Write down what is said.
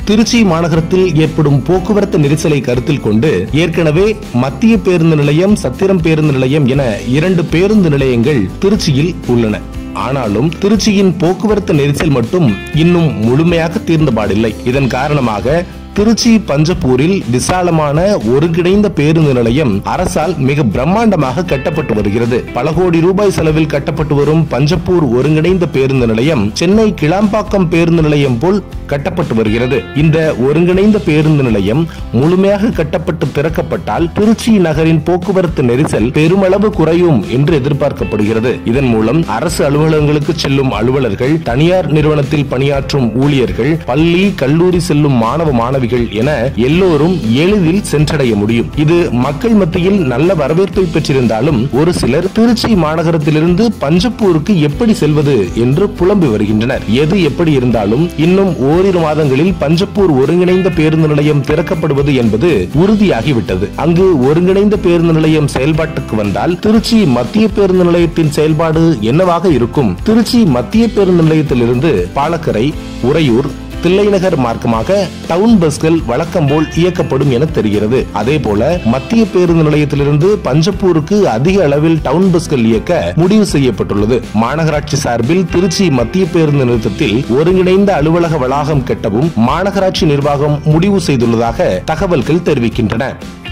திருச்சி மாநகரத்தில் ஏற்படும் போக்குவரத்து நெரிசலை கருத்தில் கொண்டு ஏற்கனவே மத்திய பேருந்து நிலையம் சத்திரம் பேருந்து நிலையம் என இரண்டு பேருந்து நிலையங்கள் திருச்சியில் உள்ளன ஆனாலும் திருச்சியின் போக்குவரத்து நெரிசல் மட்டும் இன்னும் முழுமையாக தீர்ந்தபாடில்லை இதன் காரணமாக திருச்சி பஞ்சப்பூரில் விசாலமான ஒருங்கிணைந்த பேருந்து நிலையம் அரசால் மிக பிரம்மாண்டமாக கட்டப்பட்டு வருகிறது பல கோடி ரூபாய் செலவில் கட்டப்பட்டு வரும் பஞ்சப்பூர் ஒருங்கிணைந்த பேருந்து நிலையம் சென்னை கிளாம்பாக்கம் பேருந்து நிலையம் போல் கட்டப்பட்டு வருகிறது இந்த ஒருங்கிணைந்த பேருந்து நிலையம் முழுமையாக கட்டப்பட்டு திறக்கப்பட்டால் திருச்சி நகரின் போக்குவரத்து நெரிசல் பெருமளவு குறையும் என்று எதிர்பார்க்கப்படுகிறது இதன் மூலம் அரசு அலுவலகங்களுக்கு செல்லும் அலுவலர்கள் தனியார் நிறுவனத்தில் பணியாற்றும் ஊழியர்கள் பள்ளி கல்லூரி செல்லும் மாணவ மாணவிகள் என எல்லோரும் எளிதில் சென்றடைய முடியும் இது மக்கள் மத்தியில் நல்ல வரவேற்பை பெற்றிருந்தாலும் ஒரு சிலர் திருச்சி மாநகரத்திலிருந்து பஞ்சப்பூருக்கு எப்படி செல்வது என்று புலம்பி வருகின்றனர் எது எப்படி இருந்தாலும் இன்னும் ஓரிரு மாதங்களில் பஞ்சப்பூர் ஒருங்கிணைந்த பேருந்து நிலையம் திறக்கப்படுவது என்பது உறுதியாகிவிட்டது அங்கு ஒருங்கிணைந்த பேருந்து நிலையம் செயல்பாட்டுக்கு வந்தால் திருச்சி மத்திய பேருந்து நிலையத்தின் செயல்பாடு என்னவாக இருக்கும் திருச்சி மத்திய பேருந்து நிலையத்திலிருந்து பாலக்கரை உறையூர் தில்லைநகர் மார்க்கமாக டவுன் பஸ்கள் வழக்கம் போல் இயக்கப்படும் என தெரிகிறது அதே போல மத்திய பேருந்து நிலையத்திலிருந்து பஞ்சப்பூருக்கு அதிக அளவில் டவுன் பஸ்கள் இயக்க முடிவு செய்யப்பட்டுள்ளது மாநகராட்சி சார்பில் திருச்சி மத்திய பேருந்து நிறுத்தத்தில் ஒருங்கிணைந்த அலுவலக வளாகம் கட்டவும் மாநகராட்சி நிர்வாகம் முடிவு செய்துள்ளதாக தகவல்கள் தெரிவிக்கின்றன